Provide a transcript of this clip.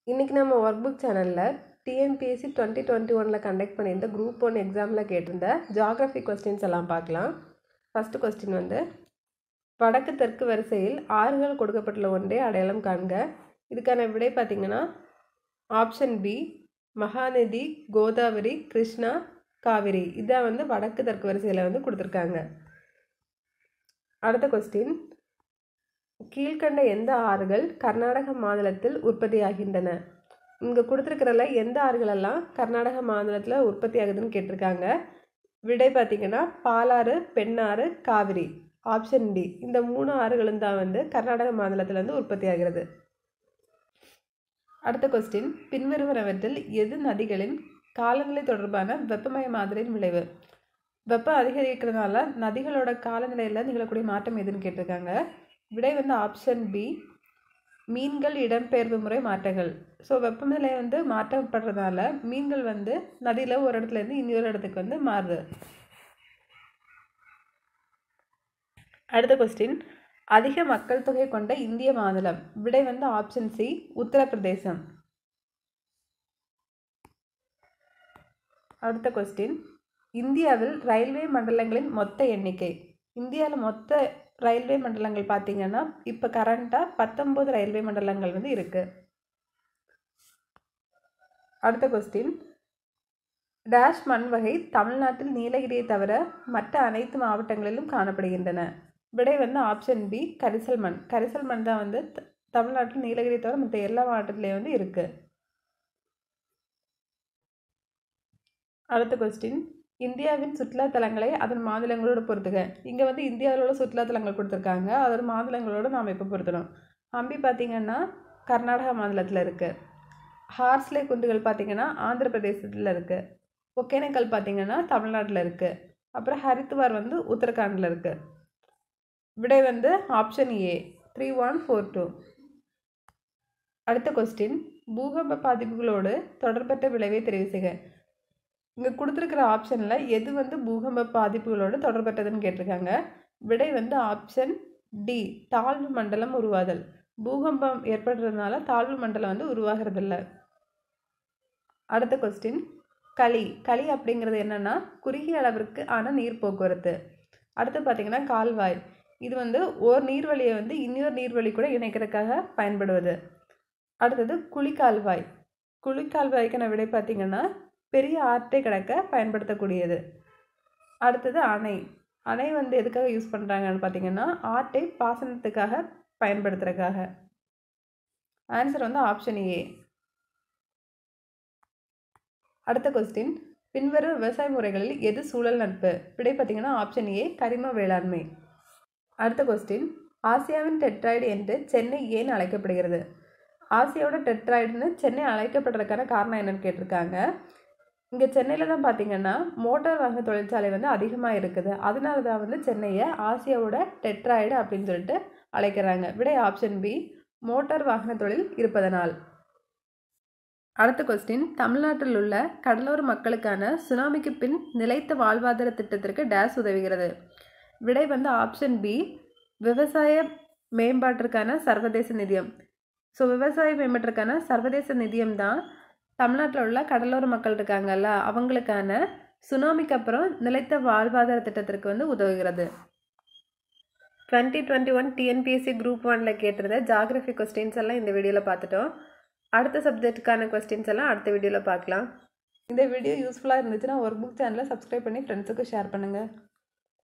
இன்றைக்கி நம்ம work book சேனலில் டிஎன்பிஎஸ்சி டுவெண்ட்டி டுவெண்ட்டி ஒனில் கண்டக்ட் பண்ணியிருந்த குரூப் ஒன் எக்ஸாமில் கேட்டிருந்த ஜாகிரஃபி கொஸ்டின்ஸ் எல்லாம் பார்க்கலாம் ஃபஸ்ட்டு கொஸ்டின் வந்து வடக்கு தெற்கு வரிசையில் ஆறுகள் கொடுக்கப்பட்டுள்ள ஒன்றை அடையாளம் காண்க இதுக்கான விடை பார்த்தீங்கன்னா ஆப்ஷன் பி மகாநதி கோதாவரி கிருஷ்ணா காவிரி இதான் வந்து வடக்கு தெற்கு வரிசையில் வந்து கொடுத்துருக்காங்க அடுத்த கொஸ்டின் கீழ்கண்ட எந்த ஆறுகள் கர்நாடக மாநிலத்தில் உற்பத்தியாகின்றன இங்கே கொடுத்துருக்கிறதுல எந்த ஆறுகளெல்லாம் கர்நாடக மாநிலத்தில் உற்பத்தி ஆகுதுன்னு கேட்டிருக்காங்க விடை பார்த்தீங்கன்னா பாலாறு பெண்ணாறு காவிரி ஆப்ஷன் டி இந்த மூணு ஆறுகளும் தான் வந்து கர்நாடக மாநிலத்தில் வந்து உற்பத்தி ஆகிறது அடுத்த கொஸ்டின் பின்வருவனவற்றில் எது நதிகளின் காலநிலை தொடர்பான வெப்பமய மாதிரியின் விளைவு வெப்பம் அதிகரிக்கிறதுனால நதிகளோட காலநிலையில் நிகழக்கூடிய மாற்றம் எதுன்னு கேட்டிருக்காங்க விடை வந்து ஆப்ஷன் பி மீன்கள் இடம்பெயர்வு முறை மாற்றங்கள் ஸோ வெப்பநிலை வந்து மாற்றப்படுறதால மீன்கள் வந்து நதியில் ஒரு இடத்துலேருந்து இன்னொரு இடத்துக்கு வந்து மாறுது அடுத்த கொஸ்டின் அதிக மக்கள் தொகை கொண்ட இந்திய மாநிலம் விடை வந்து ஆப்ஷன் சி உத்தரப்பிரதேசம் அடுத்த கொஸ்டின் இந்தியாவில் ரயில்வே மண்டலங்களின் மொத்த எண்ணிக்கை இந்தியாவில் மொத்த ரயில்வே மண்டலங்கள் பார்த்தீங்கன்னா இப்போ கரண்ட்டாக பத்தொம்போது ரயில்வே மண்டலங்கள் வந்து இருக்குது அடுத்த கொஸ்டின் டேஷ் மண் வகை தமிழ்நாட்டில் நீலகிரியை தவிர மற்ற அனைத்து மாவட்டங்களிலும் காணப்படுகின்றன விடை வந்து ஆப்ஷன் பி கரிசல் மண் கரிசல் மண் தான் வந்து தமிழ்நாட்டில் நீலகிரி தவிர மற்ற எல்லா மாவட்டத்துலேயும் வந்து இருக்குது அடுத்த கொஸ்டின் இந்தியாவின் சுற்றுலா தலங்களை அதன் மாநிலங்களோடு பொறுத்துக இங்கே வந்து இந்தியாவில் உள்ள சுற்றுலா தலங்கள் கொடுத்துருக்காங்க அதோட மாநிலங்களோடு நாம் இப்போ பொருத்தணும் ஹம்பி பார்த்திங்கன்னா கர்நாடகா மாநிலத்தில் இருக்குது ஹார்ஸ்லே குண்டுகள் பார்த்திங்கன்னா ஆந்திர பிரதேசத்தில் இருக்குது ஒகேனக்கல் பார்த்திங்கன்னா தமிழ்நாட்டில் இருக்குது அப்புறம் ஹரித்துவார் வந்து உத்தரகாண்டில் இருக்குது விடை வந்து option A three one four two அடுத்த கொஸ்டின் பூகம்ப பாதிப்புகளோடு தொடர்பற்ற விளைவை தெரிவு செய்க இங்கே கொடுத்துருக்கிற ஆப்ஷனில் எது வந்து பூகம்ப பாதிப்புகளோடு தொடர்பட்டதுன்னு கேட்டிருக்காங்க விடை வந்து ஆப்ஷன் டி தாழ்வு மண்டலம் உருவாதல் பூகம்பம் ஏற்படுறதுனால தாழ்வு மண்டலம் வந்து உருவாகிறதில்ல அடுத்த கொஸ்டின் களி களி அப்படிங்கிறது என்னென்னா குறுகிய அளவிற்கு ஆன நீர் போக்குவரத்து அடுத்து பார்த்திங்கன்னா கால்வாய் இது வந்து ஓர் நீர்வழியை வந்து இன்னொரு நீர்வழி கூட இணைக்கிறதுக்காக பயன்படுவது அடுத்தது குழிக்கால்வாய் குழிக்கால்வாய்க்கான விடை பார்த்திங்கன்னா பெரிய ஆற்றை கடக்க பயன்படுத்தக்கூடியது அடுத்தது அணை அணை வந்து எதுக்காக யூஸ் பண்ணுறாங்கன்னு பார்த்தீங்கன்னா ஆற்றை பாசனத்துக்காக பயன்படுத்துறதுக்காக ஆன்சர் வந்து ஆப்ஷன் ஏ அடுத்த கொஸ்டின் பின்வரும் விவசாய முறைகளில் எது சூழல் நட்பு விடை பார்த்தீங்கன்னா ஆப்ஷன் ஏ கரிம வேளாண்மை அடுத்த கொஸ்டின் ஆசியாவின் டெட்ராய்டு என்று சென்னை ஏன் அழைக்கப்படுகிறது ஆசியாவோட டெட்ராய்டுன்னு சென்னை அழைக்கப்படுறதுக்கான காரணம் என்னன்னு கேட்டிருக்காங்க இங்கே சென்னையில் தான் பார்த்தீங்கன்னா மோட்டார் வாகன தொழிற்சாலை வந்து அதிகமாக இருக்குது அதனால தான் வந்து சென்னையை ஆசியாவோட டெட்ராய்டு அப்படின்னு சொல்லிட்டு அழைக்கிறாங்க விடை ஆப்ஷன் பி மோட்டார் வாகன தொழில் இருப்பதனால் அடுத்த கொஸ்டின் தமிழ்நாட்டில் உள்ள கடலோர மக்களுக்கான சுனாமிக்கு பின் நிலைத்த வாழ்வாதார திட்டத்திற்கு டேஸ் உதவுகிறது விடை வந்து ஆப்ஷன் பி விவசாய மேம்பாட்டிற்கான சர்வதேச நிதியம் ஸோ விவசாய மேம்பாட்டிற்கான சர்வதேச நிதியம் தான் தமிழ்நாட்டில் உள்ள கடலோர மக்கள் இருக்காங்கல்ல அவங்களுக்கான சுனாமிக்கு அப்புறம் நிலைத்த வாழ்வாதார திட்டத்திற்கு வந்து உதவுகிறது twenty twenty one TNPSC group ஒனில் கேட்டிருந்த ஜாகிரஃபி கொஸ்டின்ஸ் எல்லாம் இந்த வீடியோவில் பார்த்துட்டோம் அடுத்த சப்ஜெக்ட்டுக்கான கொஸ்டின்ஸ் எல்லாம் அடுத்த வீடியோவில் பார்க்கலாம் இந்த வீடியோ யூஸ்ஃபுல்லாக இருந்துச்சுன்னா ஒர்க் புக் சேனலை சப்ஸ்கிரைப் பண்ணி ஃப்ரெண்ட்ஸுக்கு ஷேர் பண்ணுங்கள்